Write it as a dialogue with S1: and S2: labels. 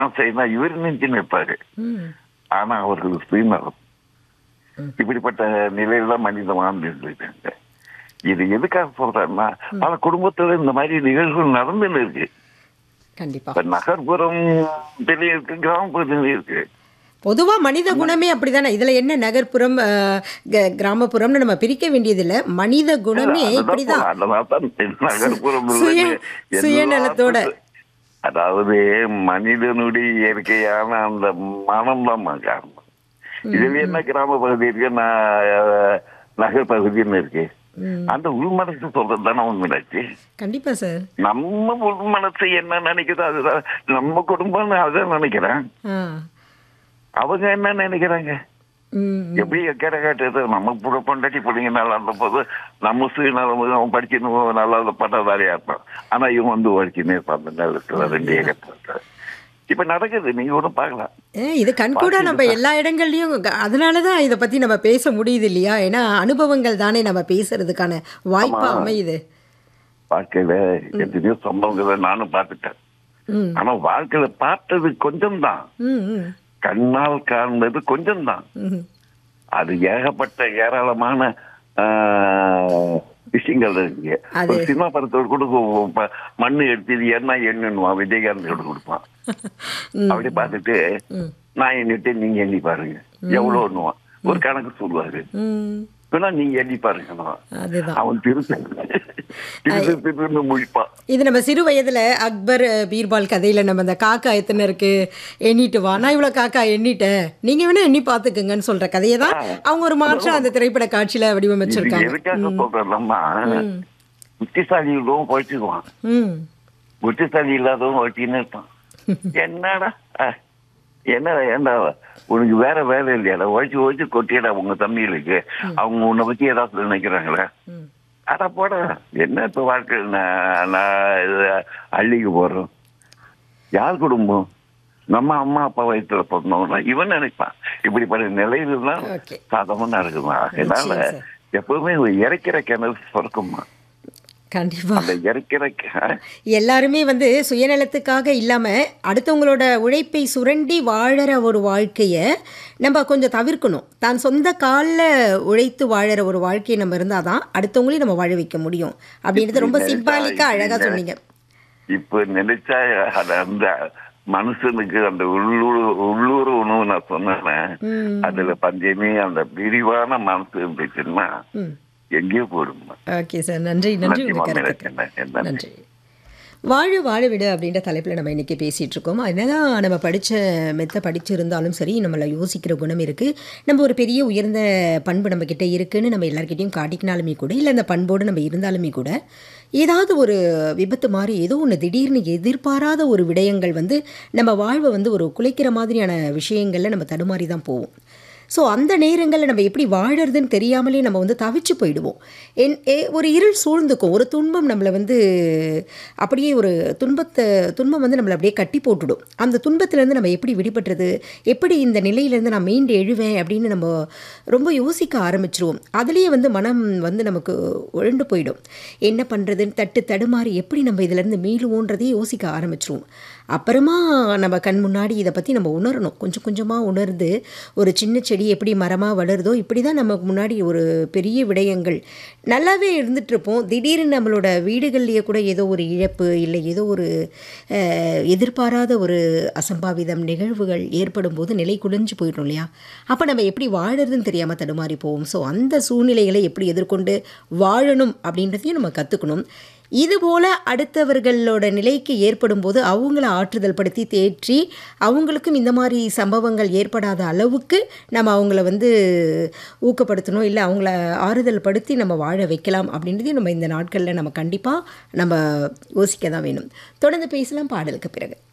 S1: செய்யணும் இவர் நெஞ்சு நிற்பாரு
S2: ம்
S1: ஆனா அவர்களுக்கு சுயநலம் இப்படிப்பட்ட நிலையில தான் மனிதன் வாழ்ந்துட்டு இருக்காங்க இது எதுக்காக சொல்றேன்னா பல குடும்பத்துல இந்த மாதிரி நிகழ்வுகள் நடந்துன்னு இருக்கு
S2: கண்டிப்பா
S1: இப்ப நகர்ப்புறம் தெரிய இருக்கு கிராமப்புறத்துல இருக்கு
S2: பொதுவா மனித குணமே அப்படிதானே இதுல என்ன நகர்ப்புறம் அஹ், க- கிராமப்புறம்னு நம்ம பிரிக்க வேண்டியதில்ல மனித குணமே
S1: அதுதான்
S2: இப்படிதான்
S1: அதனாலதான் நகர்ப்புறம்
S2: சுய-
S1: உள்ளது
S2: சுயநலத்தோட.
S1: எல்லாத்துக்கும் அதாவது மனிதனுடைய இயற்கையான அந்த மனம் தான் காரணம் இதுல என்ன கிராம பகுதி இருக்கு நான் அஹ், நகர் பகுதின்னு இருக்கு
S2: ம்,
S1: அந்த உள் மனசு சொல்றது தானே உண்மையாச்சு
S2: கண்டிப்பா சார்
S1: நம்ம உள் மனசு என்ன நினைக்குதோ அதுதான் நம்ம குடும்பம்னு அதான் நினைக்கிறேன்
S2: ஆ
S1: அவங்க என்ன நினைக்கிறாங்க
S2: ம்
S1: எப்படி எக்கட கேட்டது நம்ம புட பொண்டாட்டி பிள்ளைங்க நல்லா இருந்த போது நம்ம சுயநலம் அவன் படிச்சுன்னு நல்லா பட்டதாரியா இருப்பான் ஆனா இவன் வந்து படிச்சுன்னே இருப்பான் அந்த நேரத்துல ரெண்டு ஏகப்பட்ட இப்ப நடக்குது நீங்க ஒன்றும் பார்க்கலாம்
S2: ஏ, இது கண்கூடா நம்ம எல்லா இடங்கள்லயும் க- அதனாலதான் இதை பத்தி நம்ம பேச முடியுது இல்லையா ஏன்னா அனுபவங்கள் தானே நம்ம பேசுறதுக்கான வாய்ப்பா அமையுது
S1: வாழ்க்கையில எத்தனையோ சம்பவங்களை நானும் பார்த்துட்டேன்
S2: ம்
S1: ஆனா வாழ்க்கையில பார்த்தது கொஞ்சம் தான்
S2: ம் ம்
S1: கண்ணால் காண்பது கொஞ்சம் தான்
S2: ம்
S1: அது ஏகப்பட்ட ஏராளமான ஆஹ், விஷயங்கள் இருக்கு
S2: அது-
S1: ஒரு சினிமா படத்தோடு கூட கொ- ப- மண்ணு எடுத்து இது என்ன எண்ணுவான் விஜயகாந்த் கூட கொடுப்பான்
S2: ம்.
S1: அப்படி பார்த்துட்டு
S2: ம்
S1: நான் எண்ணிட்டு நீங்க எண்ணி பாருங்க எவ்வளவுன்னுவான் ஒரு கணக்கு சொல்லுவாரு
S2: ம்
S1: வேணா நீங்க எண்ணி பாருங்க
S2: அதுதான்
S1: அவன் திருத்த திரு திருன்னு முழிப்பான்
S2: இது நம்ம சிறு வயதுல அக்பர் அஹ், பீர்பால் கதையில நம்ம அந்த காக்கா எத்தனை இருக்கு எண்ணிட்டு வா நான் இவ்வளவு காக்கா எண்ணிட்டேன் நீங்க வேணா எண்ணி பாத்துக்கங்கன்னு சொல்ற கதையை தான் அவங்க ஒரு மாற்றம் அந்த திரைப்பட காட்சியில
S1: இது
S2: வடிவமைச்சிருக்காங்க
S1: எதுக்காக சொல்றேன்னா புத்திசாலிகளும் போயிட்டுக்குவான்
S2: ம்
S1: புத்திசாலி இல்லாதவன் வட்டின்னு இருப்பான் என்னடா அஹ், என்னடா ஏண்டா உனக்கு வேற வேலை இல்லையாடா ஒழிச்சு ஒழிச்சு கொட்டியடா உங்க தம்பிகளுக்கு அவங்க உன்னை பத்தி ஏதாவது நினைக்கிறாங்களே
S2: ம்
S1: அட போட என்ன இப்ப வாழ்க்கை நான் நான் இது அள்ளிக்கு போறோம் யார் குடும்பம் நம்ம அம்மா அப்பா வயிற்றுல பிறந்தவங்க இவன் நினைப்பான் இப்படிப்பட்ட நிலையில தான்
S2: Okay.
S1: சாதகமா நடக்குமா அதனால
S2: நிச்சயம் சார்.
S1: எப்பவுமே ஒரு இறைக்கிற கிணறு சுரக்குமா
S2: கண்டிப்பா
S1: அந்த இறைக்கிற கி-
S2: எல்லாருமே வந்து சுயநலத்துக்காக இல்லாமல் அடுத்தவங்களோட உழைப்பை சுரண்டி வாழற ஒரு வாழ்க்கையை நம்ம கொஞ்சம் தவிர்க்கணும் தான் சொந்த காலில் உழைத்து வாழற ஒரு வாழ்க்கையை நம்ம இருந்தால் தான் அடுத்தவங்களையும் நம்ம வாழ வைக்க முடியும் அப்படின்றது ரொம்ப சிம்பாலிக்காக அழகாக சொன்னீங்க
S1: இப்ப நினைச்சா அது அந்த மனுஷனுக்கு அந்த உள்ளூர் உள்ளூர் உணவு நான் சொன்னேன்
S2: ம்.
S1: அதுல பஞ்சமி அந்த விரிவான மனசு இருந்துச்சுன்னா
S2: ம்
S1: எங்கேயோ போடுமா
S2: ஓகே சார் நன்றி நன்றி
S1: நன்றி,
S2: உங்கள்
S1: மாமி,
S2: கருத்துக்கு
S1: என்ன- என்ன-
S2: நன்றி வாழ வாழ விடு அப்படின்ற தலைப்பில் நம்ம இன்றைக்கி பேசிகிட்டு இருக்கோம் என்னதான் நம்ம படித்த மெத்த படிச்சிருந்தாலும் சரி நம்மளை யோசிக்கிற குணம் இருக்குது நம்ம ஒரு பெரிய உயர்ந்த பண்பு நம்மக்கிட்ட இருக்குன்னு நம்ம எல்லாருக்கிட்டையும் காட்டிக்கினாலுமே கூட இல்லை அந்த பண்போடு நம்ம இருந்தாலுமே கூட ஏதாவது ஒரு விபத்து மாதிரி ஏதோ ஒன்று திடீர்னு எதிர்பாராத ஒரு விடயங்கள் வந்து நம்ம வாழ்வை வந்து ஒரு குலைக்கிற மாதிரியான விஷயங்களில் நம்ம தடுமாறி தான் போவோம் ஸோ அந்த நேரங்களில் நம்ம எப்படி வாழறதுன்னு தெரியாமலே நம்ம வந்து தவிச்சு போயிடுவோம் என் ஏ- ஒரு இருள் சூழ்ந்துக்கும் ஒரு துன்பம் நம்மளை வந்து அப்படியே ஒரு துன்பத்தை துன்பம் வந்து நம்மளை அப்படியே கட்டி போட்டுடும் அந்த துன்பத்திலேருந்து நம்ம எப்படி விடுபட்டுறது எப்படி இந்த நிலையிலேருந்து நான் மீண்டு எழுவேன் அப்படின்னு நம்ம ரொம்ப யோசிக்க ஆரம்பிச்சிருவோம் அதுலேயே வந்து மனம் வந்து நமக்கு உழண்டு போயிடும் என்ன பண்ணுறதுன்னு தட்டு தடுமாறி எப்படி நம்ம இதிலேருந்து மீளுவோன்றதையே யோசிக்க ஆரம்பிச்சிருவோம் அப்புறமா நம்ம கண் முன்னாடி இதை பற்றி நம்ம உணரணும் கொஞ்சம் கொஞ்சமாக உணர்ந்து ஒரு சின்ன செடி எப்படி மரமாக வளருதோ இப்படி தான் நமக்கு முன்னாடி ஒரு பெரிய விடயங்கள் நல்லாவே இருந்துட்டு இருப்போம் திடீர்னு நம்மளோட வீடுகள்லேயே கூட ஏதோ ஒரு இழப்பு இல்லை ஏதோ ஒரு அஹ், எதிர்பாராத ஒரு அசம்பாவிதம் நிகழ்வுகள் ஏற்படும் போது நிலை குலைஞ்சு போயிடும் இல்லையா அப்போ நம்ம எப்படி வாழறதுன்னு தெரியாமல் தடுமாறி போவோம் ஸோ அந்த சூழ்நிலைகளை எப்படி எதிர்கொண்டு வாழணும் அப்படின்றதையும் நம்ம கற்றுக்கணும் இதுபோல் அடுத்தவர்களோட நிலைக்கு ஏற்படும் போது அவங்கள ஆற்றுதல் படுத்தி தேற்றி அவங்களுக்கும் இந்த மாதிரி சம்பவங்கள் ஏற்படாத அளவுக்கு நம்ம அவங்கள வந்து ஊக்கப்படுத்தணும் இல்லை அவங்கள ஆறுதல் படுத்தி நம்ம வாழ வைக்கலாம் அப்படின்றதையும் நம்ம இந்த நாட்களில் நம்ம கண்டிப்பாக நம்ம யோசிக்க தான் வேணும் தொடர்ந்து பேசலாம் பாடலுக்கு பிறகு